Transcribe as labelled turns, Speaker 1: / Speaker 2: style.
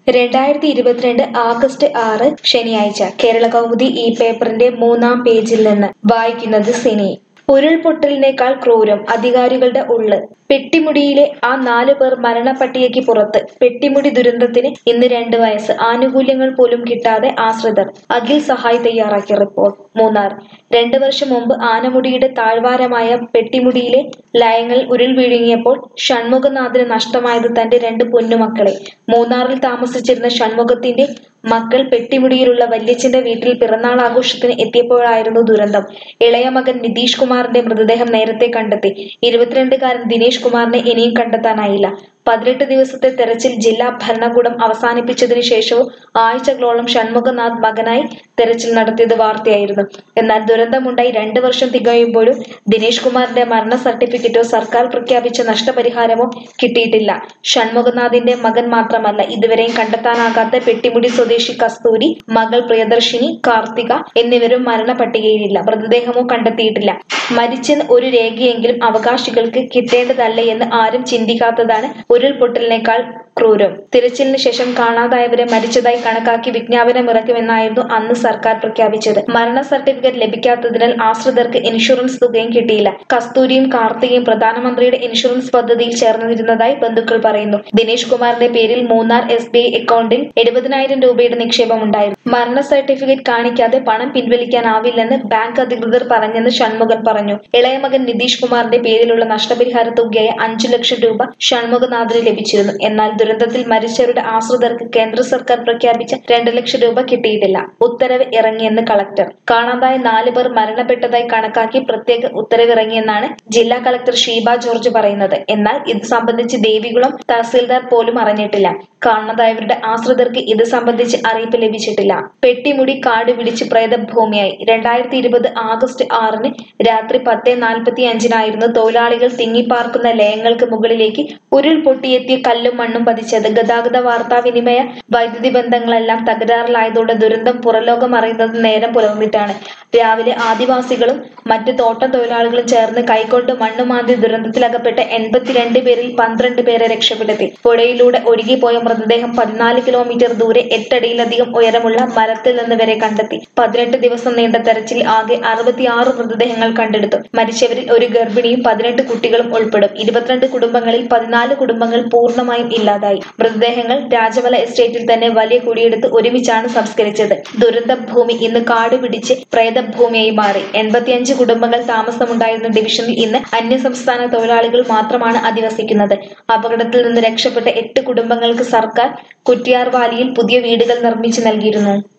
Speaker 1: രണ്ടായിരത്തി ഇരുപത്തിരണ്ട് ആഗസ്റ്റ് ആറ് ശനിയാഴ്ച കേരള കൗമുദി ഈ പേപ്പറിന്റെ മൂന്നാം പേജിൽ നിന്ന് വായിക്കുന്നത് സിനി ഉരുൾപൊട്ടലിനേക്കാൾ ക്രൂരം അധികാരികളുടെ ഉള്ള് പെട്ടിമുടിയിലെ ആ നാലു പേർ മരണപ്പട്ടികയ്ക്ക് പുറത്ത് പെട്ടിമുടി ദുരന്തത്തിന് ഇന്ന് രണ്ട് വയസ്സ് ആനുകൂല്യങ്ങൾ പോലും കിട്ടാതെ ആശ്രിതർ അഖിൽ സഹായ് തയ്യാറാക്കിയ റിപ്പോർട്ട് മൂന്നാർ രണ്ടു വർഷം മുമ്പ് ആനമുടിയുടെ താഴ്വാരമായ പെട്ടിമുടിയിലെ ലയങ്ങൾ ഉരുൾ വീഴുങ്ങിയപ്പോൾ ഷൺമുഖനാഥിന് നഷ്ടമായത് തന്റെ രണ്ട് പൊന്നുമക്കളെ മൂന്നാറിൽ താമസിച്ചിരുന്ന ഷൺമുഖത്തിന്റെ മക്കൾ പെട്ടിമുടിയിലുള്ള വല്യച്ഛന്റെ വീട്ടിൽ പിറന്നാൾ ആഘോഷത്തിന് എത്തിയപ്പോഴായിരുന്നു ദുരന്തം ഇളയ മകൻ നിതീഷ് കുമാറിന്റെ മൃതദേഹം നേരത്തെ കണ്ടെത്തി ഇരുപത്തിരണ്ടുകാരൻ ദിനേശ് കുമാറിനെ ഇനിയും കണ്ടെത്താനായില്ല പതിനെട്ട് ദിവസത്തെ തെരച്ചിൽ ജില്ലാ ഭരണകൂടം അവസാനിപ്പിച്ചതിനു ശേഷവും ആഴ്ചകളോളം ഷൺമുഖനാഥ് മകനായി തെരച്ചിൽ നടത്തിയത് വാർത്തയായിരുന്നു എന്നാൽ ദുരന്തമുണ്ടായി രണ്ടു വർഷം തികയുമ്പോഴും ദിനേശ് കുമാറിന്റെ മരണ സർട്ടിഫിക്കറ്റോ സർക്കാർ പ്രഖ്യാപിച്ച നഷ്ടപരിഹാരമോ കിട്ടിയിട്ടില്ല ഷൺമുഖനാഥിന്റെ മകൻ മാത്രമല്ല ഇതുവരെയും കണ്ടെത്താനാകാത്ത പെട്ടിമുടി സ്വദേശി കസ്തൂരി മകൾ പ്രിയദർശിനി കാർത്തിക എന്നിവരും മരണപട്ടികയിലില്ല മൃതദേഹമോ കണ്ടെത്തിയിട്ടില്ല മരിച്ചെന്ന് ഒരു രേഖയെങ്കിലും അവകാശികൾക്ക് കിട്ടേണ്ടതല്ലേ എന്ന് ആരും ചിന്തിക്കാത്തതാണ് ഉരുൾപൊട്ടലിനേക്കാൾ ക്രൂരം തിരച്ചിലിന് ശേഷം കാണാതായവരെ മരിച്ചതായി കണക്കാക്കി വിജ്ഞാപനമിറക്കുമെന്നായിരുന്നു അന്ന് സർക്കാർ പ്രഖ്യാപിച്ചത് മരണ സർട്ടിഫിക്കറ്റ് ലഭിക്കാത്തതിനാൽ ആശ്രിതർക്ക് ഇൻഷുറൻസ് തുകയും കിട്ടിയില്ല കസ്തൂരിയും കാർത്തികയും പ്രധാനമന്ത്രിയുടെ ഇൻഷുറൻസ് പദ്ധതിയിൽ ചേർന്നിരുന്നതായി ബന്ധുക്കൾ പറയുന്നു ദിനേശ് കുമാറിന്റെ പേരിൽ മൂന്നാർ എസ് ബി ഐ അക്കൗണ്ടിൽ എഴുപതിനായിരം രൂപയുടെ നിക്ഷേപമുണ്ടായിരുന്നു മരണ സർട്ടിഫിക്കറ്റ് കാണിക്കാതെ പണം പിൻവലിക്കാനാവില്ലെന്ന് ബാങ്ക് അധികൃതർ പറഞ്ഞെന്ന് ഷൺമുഖൻ പറഞ്ഞു ഇളയ മകൻ നിതീഷ് കുമാറിന്റെ പേരിലുള്ള നഷ്ടപരിഹാര തുകയായ അഞ്ചു ലക്ഷം രൂപ ഷൺമുഖനാഥിന് ലഭിച്ചിരുന്നു എന്നാൽ ദുരന്തത്തിൽ മരിച്ചവരുടെ ആശ്രിതർക്ക് കേന്ദ്ര സർക്കാർ പ്രഖ്യാപിച്ച രണ്ട് ലക്ഷം രൂപ കിട്ടിയിട്ടില്ല ഉത്തരവ് ഇറങ്ങിയെന്ന് കളക്ടർ കാണാതായ നാല് പേർ മരണപ്പെട്ടതായി കണക്കാക്കി പ്രത്യേക ഉത്തരവിറങ്ങിയെന്നാണ് ജില്ലാ കളക്ടർ ഷീബ ജോർജ് പറയുന്നത് എന്നാൽ ഇത് സംബന്ധിച്ച് ദേവികുളം തഹസീൽദാർ പോലും അറിഞ്ഞിട്ടില്ല കാണാതായവരുടെ ആശ്രിതർക്ക് ഇത് സംബന്ധിച്ച് അറിയിപ്പ് ലഭിച്ചിട്ടില്ല പെട്ടിമുടി കാട് പിടിച്ച് പ്രേതഭൂമിയായി രണ്ടായിരത്തി ഇരുപത് ആഗസ്റ്റ് ആറിന് രാത്രി പത്ത് നാൽപ്പത്തി അഞ്ചിനായിരുന്നു തൊഴിലാളികൾ തിങ്ങിപ്പാർക്കുന്ന ലയങ്ങൾക്ക് മുകളിലേക്ക് ഉരുൾ പൊട്ടിയെത്തിയ കല്ലും മണ്ണും പതിച്ചത് ഗതാഗത വാർത്താവിനിമയ വൈദ്യുതി ബന്ധങ്ങളെല്ലാം തകരാറിലായതോടെ ദുരന്തം പുറലോകം അറിയുന്നത് നേരം പുലർന്നിട്ടാണ് രാവിലെ ആദിവാസികളും മറ്റ് തോട്ടം തൊഴിലാളികളും ചേർന്ന് കൈകൊണ്ട് മണ്ണുമാന്തി ദുരന്തത്തിലകപ്പെട്ട എൺപത്തിരണ്ട് പേരിൽ പന്ത്രണ്ട് പേരെ രക്ഷപ്പെടുത്തി പുഴയിലൂടെ ഒഴുകിപ്പോയ മൃതദേഹം പതിനാല് കിലോമീറ്റർ ദൂരെ എട്ടടിയിലധികം ഉയരമുള്ള മരത്തിൽ നിന്ന് വരെ കണ്ടെത്തി പതിനെട്ട് ദിവസം നീണ്ട തെരച്ചിൽ ആകെ അറുപത്തിയാറ് മൃതദേഹങ്ങൾ കണ്ടെടുത്തു മരിച്ചവരിൽ ഒരു ഗർഭിണിയും പതിനെട്ട് കുട്ടികളും ഉൾപ്പെടും ഇരുപത്തിരണ്ട് കുടുംബങ്ങളിൽ പതിനാല് കുടുംബങ്ങൾ പൂർണ്ണമായും ഇല്ലാതായി മൃതദേഹങ്ങൾ രാജമല എസ്റ്റേറ്റിൽ തന്നെ വലിയ കുടിയെടുത്ത് ഒരുമിച്ചാണ് സംസ്കരിച്ചത് ദുരന്ത ഭൂമി ഇന്ന് കാട് പിടിച്ച് പ്രേതഭൂമിയായി മാറി എൺപത്തിയഞ്ച് കുടുംബങ്ങൾ താമസമുണ്ടായിരുന്ന ഡിവിഷനിൽ ഇന്ന് അന്യസംസ്ഥാന തൊഴിലാളികൾ മാത്രമാണ് അധിവസിക്കുന്നത് അപകടത്തിൽ നിന്ന് രക്ഷപ്പെട്ട എട്ട് കുടുംബങ്ങൾക്ക് സർക്കാർ കുറ്റിയാർവാലിയിൽ പുതിയ വീടുകൾ നിർമ്മിച്ചു നൽകിയിരുന്നു